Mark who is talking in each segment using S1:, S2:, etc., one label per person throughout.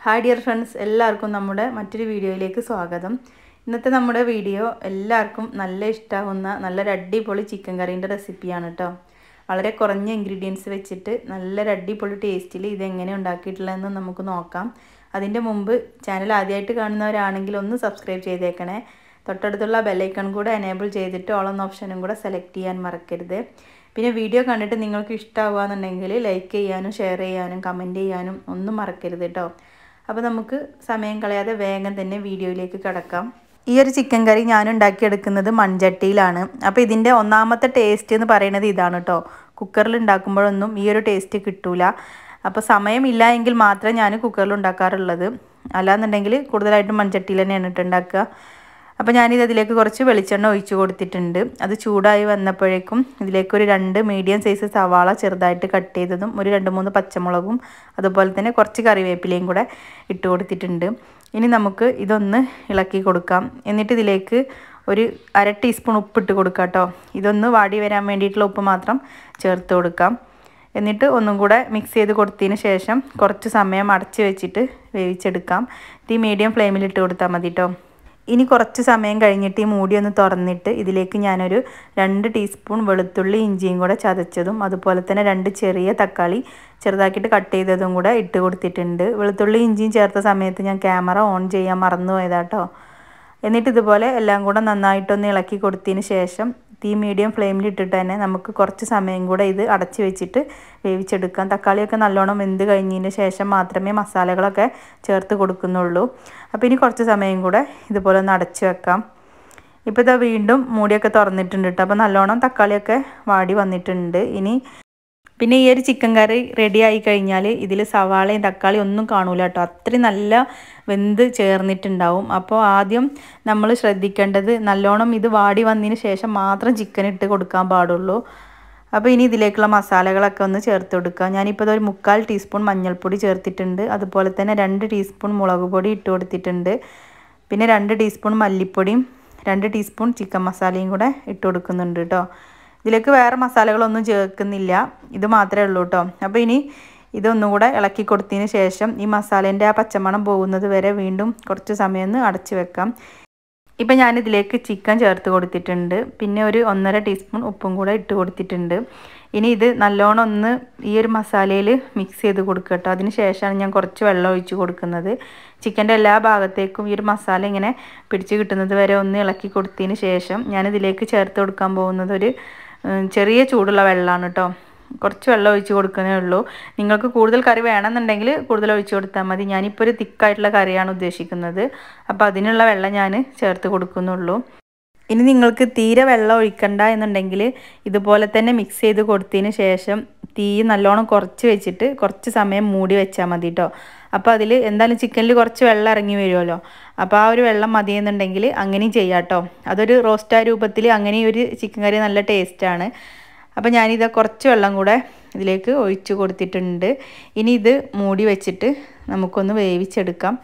S1: hi dear friends എല്ലാവർക്കും നമ്മുടെ മറ്റൊരു വീഡിയോയിലേക്ക് സ്വാഗതം ഇന്നത്തെ നമ്മുടെ വീഡിയോ എല്ലാവർക്കും നല്ല ഇഷ്ടമാവുന്ന നല്ലൊരു അടിപൊളി ചിക്കൻ കറീൻ്റെ റെസിപ്പിയാണ് കേട്ടോ വളരെ കുറഞ്ഞ ഇൻഗ്രീഡിയൻസ് വെച്ചിട്ട് നല്ലൊരു അടിപൊളി ടേസ്റ്റിൽ ഇതെങ്ങനെ ഉണ്ടാക്കിയിട്ടുള്ളതെന്ന് നമുക്ക് നോക്കാം അതിൻ്റെ മുമ്പ് ചാനൽ ആദ്യമായിട്ട് കാണുന്നവരാണെങ്കിൽ ഒന്ന് സബ്സ്ക്രൈബ് ചെയ്തേക്കണേ തൊട്ടടുത്തുള്ള ബെല്ലൈക്കൺ കൂടെ എനേബിൾ ചെയ്തിട്ട് ഓൾ എന്ന ഓപ്ഷനും കൂടെ സെലക്ട് ചെയ്യാൻ മറക്കരുത് പിന്നെ വീഡിയോ കണ്ടിട്ട് നിങ്ങൾക്ക് ഇഷ്ടമാവുകയെന്നുണ്ടെങ്കിൽ ലൈക്ക് ചെയ്യാനും ഷെയർ ചെയ്യാനും കമൻറ്റ് ചെയ്യാനും ഒന്നും മറക്കരുത് കേട്ടോ അപ്പോൾ നമുക്ക് സമയം കളയാതെ വേഗം തന്നെ വീഡിയോയിലേക്ക് കിടക്കാം ഈ ഒരു ചിക്കൻ കറി ഞാൻ ഉണ്ടാക്കിയെടുക്കുന്നത് മൺചട്ടിയിലാണ് അപ്പോൾ ഇതിൻ്റെ ഒന്നാമത്തെ ടേസ്റ്റ് എന്ന് പറയുന്നത് ഇതാണ് കേട്ടോ കുക്കറിൽ ഉണ്ടാക്കുമ്പോഴൊന്നും ഈ ഒരു ടേസ്റ്റ് കിട്ടൂല അപ്പോൾ സമയമില്ല എങ്കിൽ മാത്രമേ ഞാൻ കുക്കറിൽ ഉണ്ടാക്കാറുള്ളത് അല്ലാന്നുണ്ടെങ്കിൽ കൂടുതലായിട്ടും മൺചട്ടിയിൽ തന്നെയാണ് ഇട്ട് ഉണ്ടാക്കുക അപ്പോൾ ഞാനിത് അതിലേക്ക് കുറച്ച് വെളിച്ചെണ്ണ ഒഴിച്ച് കൊടുത്തിട്ടുണ്ട് അത് ചൂടായി വന്നപ്പോഴേക്കും ഇതിലേക്ക് ഒരു രണ്ട് മീഡിയം സൈസ് സവാള ചെറുതായിട്ട് കട്ട് ചെയ്തതും ഒരു രണ്ട് മൂന്ന് പച്ചമുളകും അതുപോലെ തന്നെ കുറച്ച് കറിവേപ്പിലയും കൂടെ ഇട്ട് കൊടുത്തിട്ടുണ്ട് ഇനി നമുക്ക് ഇതൊന്ന് ഇളക്കി കൊടുക്കാം എന്നിട്ട് ഇതിലേക്ക് ഒരു അര ടീസ്പൂൺ ഉപ്പിട്ട് കൊടുക്കാം കേട്ടോ ഇതൊന്ന് വാടി വരാൻ വേണ്ടിയിട്ടുള്ള ഉപ്പ് മാത്രം ചേർത്ത് കൊടുക്കാം എന്നിട്ട് ഒന്നും കൂടെ മിക്സ് ചെയ്ത് കൊടുത്തതിന് ശേഷം കുറച്ച് സമയം അടച്ച് വെച്ചിട്ട് വേവിച്ചെടുക്കാം തീ മീഡിയം ഫ്ലെയിമിൽ ഇട്ട് കൊടുത്താൽ മതി കേട്ടോ ഇനി കുറച്ച് സമയം കഴിഞ്ഞിട്ട് ഈ മൂടി ഒന്ന് തുറന്നിട്ട് ഇതിലേക്ക് ഞാനൊരു രണ്ട് ടീസ്പൂൺ വെളുത്തുള്ളി ഇഞ്ചിയും കൂടെ ചതച്ചതും അതുപോലെ തന്നെ രണ്ട് ചെറിയ തക്കാളി ചെറുതാക്കിയിട്ട് കട്ട് ചെയ്തതും കൂടെ ഇട്ട് കൊടുത്തിട്ടുണ്ട് വെളുത്തുള്ളി ഇഞ്ചിയും ചേർത്ത സമയത്ത് ഞാൻ ക്യാമറ ഓൺ ചെയ്യാൻ മറന്നു പോയതാട്ടോ എന്നിട്ട് ഇതുപോലെ എല്ലാം കൂടെ നന്നായിട്ടൊന്ന് ഇളക്കി കൊടുത്തതിന് ശേഷം തീ മീഡിയം ഫ്ലെയിമിൽ ഇട്ടിട്ട് തന്നെ നമുക്ക് കുറച്ച് സമയം കൂടെ ഇത് അടച്ച് വെച്ചിട്ട് വേവിച്ചെടുക്കാം തക്കാളിയൊക്കെ നല്ലോണം വെന്ത് കഴിഞ്ഞതിന് ശേഷം മാത്രമേ മസാലകളൊക്കെ ചേർത്ത് കൊടുക്കുന്നുള്ളൂ അപ്പോൾ ഇനി കുറച്ച് സമയം കൂടെ ഇതുപോലെ ഒന്ന് അടച്ച് വെക്കാം ഇപ്പോൾ ഇതാ വീണ്ടും മൂടിയൊക്കെ തുറന്നിട്ടുണ്ട് കേട്ടോ അപ്പോൾ നല്ലോണം തക്കാളിയൊക്കെ വാടി വന്നിട്ടുണ്ട് ഇനി പിന്നെ ഈ ഒരു ചിക്കൻ കറി റെഡി ആയി കഴിഞ്ഞാൽ ഇതിൽ സവാളയും തക്കാളിയും ഒന്നും കാണൂല കേട്ടോ അത്രയും നല്ല വെന്ത് ചേർന്നിട്ടുണ്ടാവും അപ്പോൾ ആദ്യം നമ്മൾ ശ്രദ്ധിക്കേണ്ടത് നല്ലോണം ഇത് വാടി വന്നതിന് ശേഷം മാത്രം ചിക്കൻ ഇട്ട് കൊടുക്കാൻ പാടുള്ളൂ അപ്പോൾ ഇനി ഇതിലേക്കുള്ള മസാലകളൊക്കെ ഒന്ന് ചേർത്ത് കൊടുക്കുക ഞാനിപ്പോൾ ഒരു മുക്കാൽ ടീസ്പൂൺ മഞ്ഞൾപ്പൊടി ചേർത്തിട്ടുണ്ട് അതുപോലെ തന്നെ രണ്ട് ടീസ്പൂൺ മുളക് പൊടി ഇട്ട് കൊടുത്തിട്ടുണ്ട് പിന്നെ രണ്ട് ടീസ്പൂൺ മല്ലിപ്പൊടിയും രണ്ട് ടീസ്പൂൺ ചിക്കൻ മസാലയും കൂടെ ഇട്ട് കൊടുക്കുന്നുണ്ട് കേട്ടോ ഇതിലേക്ക് വേറെ മസാലകളൊന്നും ചേർക്കുന്നില്ല ഇത് മാത്രമേ ഉള്ളൂ കേട്ടോ അപ്പോൾ ഇനി ഇതൊന്നും കൂടെ ഇളക്കി കൊടുത്തതിന് ശേഷം ഈ മസാലേൻ്റെ ആ പച്ചമണം പോകുന്നത് വരെ വീണ്ടും കുറച്ച് സമയം ഒന്ന് അടച്ച് വെക്കാം ഇപ്പം ഞാനിതിലേക്ക് ചിക്കൻ ചേർത്ത് കൊടുത്തിട്ടുണ്ട് പിന്നെ ഒരു ഒന്നര ടീസ്പൂൺ ഉപ്പും കൂടെ ഇട്ട് കൊടുത്തിട്ടുണ്ട് ഇനി ഇത് നല്ലോണം ഒന്ന് ഈ ഒരു മസാലയിൽ മിക്സ് ചെയ്ത് കൊടുക്കുക കേട്ടോ അതിന് ശേഷമാണ് ഞാൻ കുറച്ച് വെള്ളം ഒഴിച്ച് കൊടുക്കുന്നത് ചിക്കൻ്റെ എല്ലാ ഭാഗത്തേക്കും ഈ ഒരു മസാല ഇങ്ങനെ പിടിച്ച് കിട്ടുന്നത് വരെ ഒന്ന് ഇളക്കി കൊടുത്തതിന് ശേഷം ഞാനിതിലേക്ക് ചേർത്ത് കൊടുക്കാൻ പോകുന്നത് ഒരു ചെറിയ ചൂടുള്ള വെള്ളമാണ് കേട്ടോ കുറച്ച് വെള്ളം ഒഴിച്ച് കൊടുക്കുന്നേ ഉള്ളൂ നിങ്ങൾക്ക് കൂടുതൽ കറി വേണമെന്നുണ്ടെങ്കിൽ കൂടുതൽ ഒഴിച്ച് കൊടുത്താൽ മതി ഞാനിപ്പോൾ ഒരു തിക്കായിട്ടുള്ള കറിയാണ് ഉദ്ദേശിക്കുന്നത് അപ്പോൾ അതിനുള്ള വെള്ളം ഞാൻ ചേർത്ത് കൊടുക്കുന്നുള്ളൂ ഇനി നിങ്ങൾക്ക് തീരെ വെള്ളം ഒഴിക്കണ്ട എന്നുണ്ടെങ്കിൽ ഇതുപോലെ തന്നെ മിക്സ് ചെയ്ത് കൊടുത്തതിന് ശേഷം തീ നല്ലോണം കുറച്ച് വെച്ചിട്ട് കുറച്ച് സമയം മൂടി വെച്ചാൽ മതി കേട്ടോ അപ്പോൾ അതിൽ എന്തായാലും ചിക്കനിൽ കുറച്ച് വെള്ളം ഇറങ്ങി വരുമല്ലോ അപ്പോൾ ആ ഒരു വെള്ളം മതിയെന്നുണ്ടെങ്കിൽ അങ്ങനെയും ചെയ്യാം കേട്ടോ അതൊരു റോസ്റ്റായ രൂപത്തിൽ അങ്ങനെ ഒരു ചിക്കൻ കറി നല്ല ടേസ്റ്റാണ് അപ്പോൾ ഞാനിത് കുറച്ച് വെള്ളം കൂടെ ഇതിലേക്ക് ഒഴിച്ച് കൊടുത്തിട്ടുണ്ട് ഇനി ഇത് മൂടി വെച്ചിട്ട് നമുക്കൊന്ന് വേവിച്ചെടുക്കാം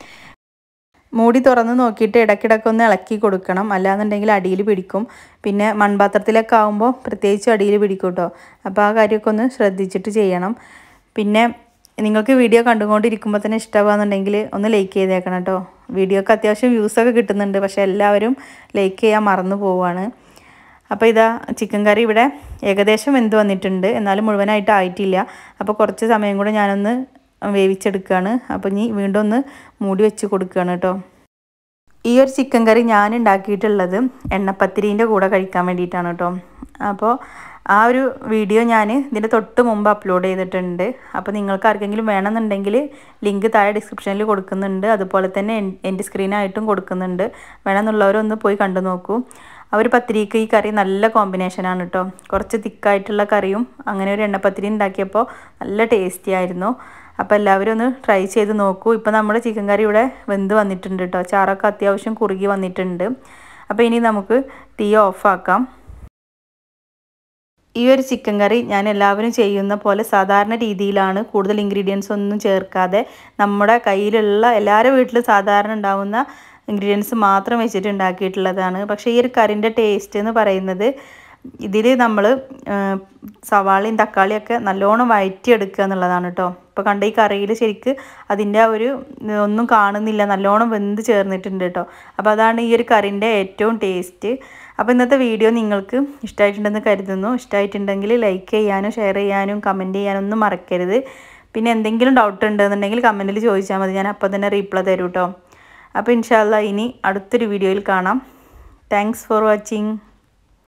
S1: മൂടി തുറന്ന് നോക്കിയിട്ട് ഇടയ്ക്കിടയ്ക്ക് ഒന്ന് ഇളക്കി കൊടുക്കണം അല്ലാന്നുണ്ടെങ്കിൽ അടിയിൽ പിടിക്കും പിന്നെ മൺപാത്രത്തിലൊക്കെ ആകുമ്പോൾ പ്രത്യേകിച്ചും അടിയിൽ പിടിക്കും കേട്ടോ അപ്പോൾ ആ കാര്യമൊക്കെ ഒന്ന് ശ്രദ്ധിച്ചിട്ട് ചെയ്യണം പിന്നെ നിങ്ങൾക്ക് വീഡിയോ കണ്ടുകൊണ്ടിരിക്കുമ്പോൾ തന്നെ ഇഷ്ടമാകുന്നുണ്ടെങ്കിൽ ഒന്ന് ലൈക്ക് ചെയ്തേക്കണം കേട്ടോ വീഡിയോക്ക് അത്യാവശ്യം വ്യൂസൊക്കെ കിട്ടുന്നുണ്ട് പക്ഷേ എല്ലാവരും ലൈക്ക് ചെയ്യാൻ മറന്നു പോവുകയാണ് അപ്പോൾ ഇതാ ചിക്കൻ കറി ഇവിടെ ഏകദേശം വെന്ത് വന്നിട്ടുണ്ട് എന്നാലും മുഴുവനായിട്ട് ആയിട്ടില്ല അപ്പോൾ കുറച്ച് സമയം കൂടെ ഞാനൊന്ന് വേവിച്ചെടുക്കുകയാണ് അപ്പോൾ ഇനി വീണ്ടും ഒന്ന് മൂടി വെച്ച് കൊടുക്കുകയാണ് കേട്ടോ ഈ ഒരു ചിക്കൻ കറി ഞാൻ ഉണ്ടാക്കിയിട്ടുള്ളത് എണ്ണപ്പത്തിരീൻ്റെ കൂടെ കഴിക്കാൻ വേണ്ടിയിട്ടാണ് കേട്ടോ അപ്പോൾ ആ ഒരു വീഡിയോ ഞാൻ ഇതിൻ്റെ തൊട്ട് മുമ്പ് അപ്ലോഡ് ചെയ്തിട്ടുണ്ട് അപ്പോൾ നിങ്ങൾക്ക് ആർക്കെങ്കിലും വേണമെന്നുണ്ടെങ്കിൽ ലിങ്ക് താഴെ ഡിസ്ക്രിപ്ഷനിൽ കൊടുക്കുന്നുണ്ട് അതുപോലെ തന്നെ എൻ്റെ സ്ക്രീനായിട്ടും കൊടുക്കുന്നുണ്ട് വേണമെന്നുള്ളവരൊന്ന് പോയി കണ്ടു നോക്കൂ ആ ഒരു പത്തിരിക്ക് ഈ കറി നല്ല കോമ്പിനേഷനാണ് കേട്ടോ കുറച്ച് തിക്കായിട്ടുള്ള കറിയും അങ്ങനെ ഒരു എണ്ണപ്പത്തിരി ഉണ്ടാക്കിയപ്പോൾ നല്ല ടേസ്റ്റി ആയിരുന്നു അപ്പോൾ എല്ലാവരും ഒന്ന് ട്രൈ ചെയ്ത് നോക്കൂ ഇപ്പോൾ നമ്മുടെ ചിക്കൻ കറി ഇവിടെ വെന്ത് വന്നിട്ടുണ്ട് കേട്ടോ ചാറൊക്കെ അത്യാവശ്യം കുറുകി വന്നിട്ടുണ്ട് അപ്പോൾ ഇനി നമുക്ക് തീ ഓഫാക്കാം ഈ ഒരു ചിക്കൻ കറി ഞാൻ എല്ലാവരും ചെയ്യുന്ന പോലെ സാധാരണ രീതിയിലാണ് കൂടുതൽ ഇൻഗ്രീഡിയൻസ് ഒന്നും ചേർക്കാതെ നമ്മുടെ കയ്യിലുള്ള എല്ലാവരുടെ വീട്ടിലും സാധാരണ ഉണ്ടാവുന്ന ഇൻഗ്രീഡിയൻസ് മാത്രം വെച്ചിട്ട് ഉണ്ടാക്കിയിട്ടുള്ളതാണ് പക്ഷേ ഈ ഒരു കറിൻ്റെ ടേസ്റ്റ് എന്ന് പറയുന്നത് ഇതിൽ നമ്മൾ സവാളയും തക്കാളിയൊക്കെ നല്ലോണം വഴറ്റിയെടുക്കുക എന്നുള്ളതാണ് കേട്ടോ ഇപ്പോൾ ഇപ്പോൾ കണ്ട ഈ കറിയിൽ ശരിക്ക് അതിൻ്റെ ആ ഒരു ഉം, ഒന്നും കാണുന്നില്ല നല്ലോണം വെന്ത് ചേർന്നിട്ടുണ്ട് കേട്ടോ അപ്പോൾ അതാണ് ഈ ഒരു കറിൻ്റെ ഏറ്റവും ടേസ്റ്റ് അപ്പോൾ ഇന്നത്തെ വീഡിയോ നിങ്ങൾക്ക് ഇഷ്ടമായിട്ടുണ്ടെന്ന് കരുതുന്നു ഇഷ്ടമായിട്ടുണ്ടെങ്കിൽ ലൈക്ക് ചെയ്യാനും ഷെയർ ചെയ്യാനും കമൻറ്റ് ചെയ്യാനും ഒന്നും മറക്കരുത് പിന്നെ എന്തെങ്കിലും ഡൗട്ട് ഉണ്ടെന്നുണ്ടെങ്കിൽ കമൻറ്റിൽ ചോദിച്ചാൽ മതി ഞാൻ അപ്പോൾ തന്നെ റീപ്ലൈ തരും കേട്ടോ അപ്പോൾ ഇൻഷാല്ല ഇനി അടുത്തൊരു വീഡിയോയിൽ കാണാം താങ്ക്സ് ഫോർ വാച്ചിങ്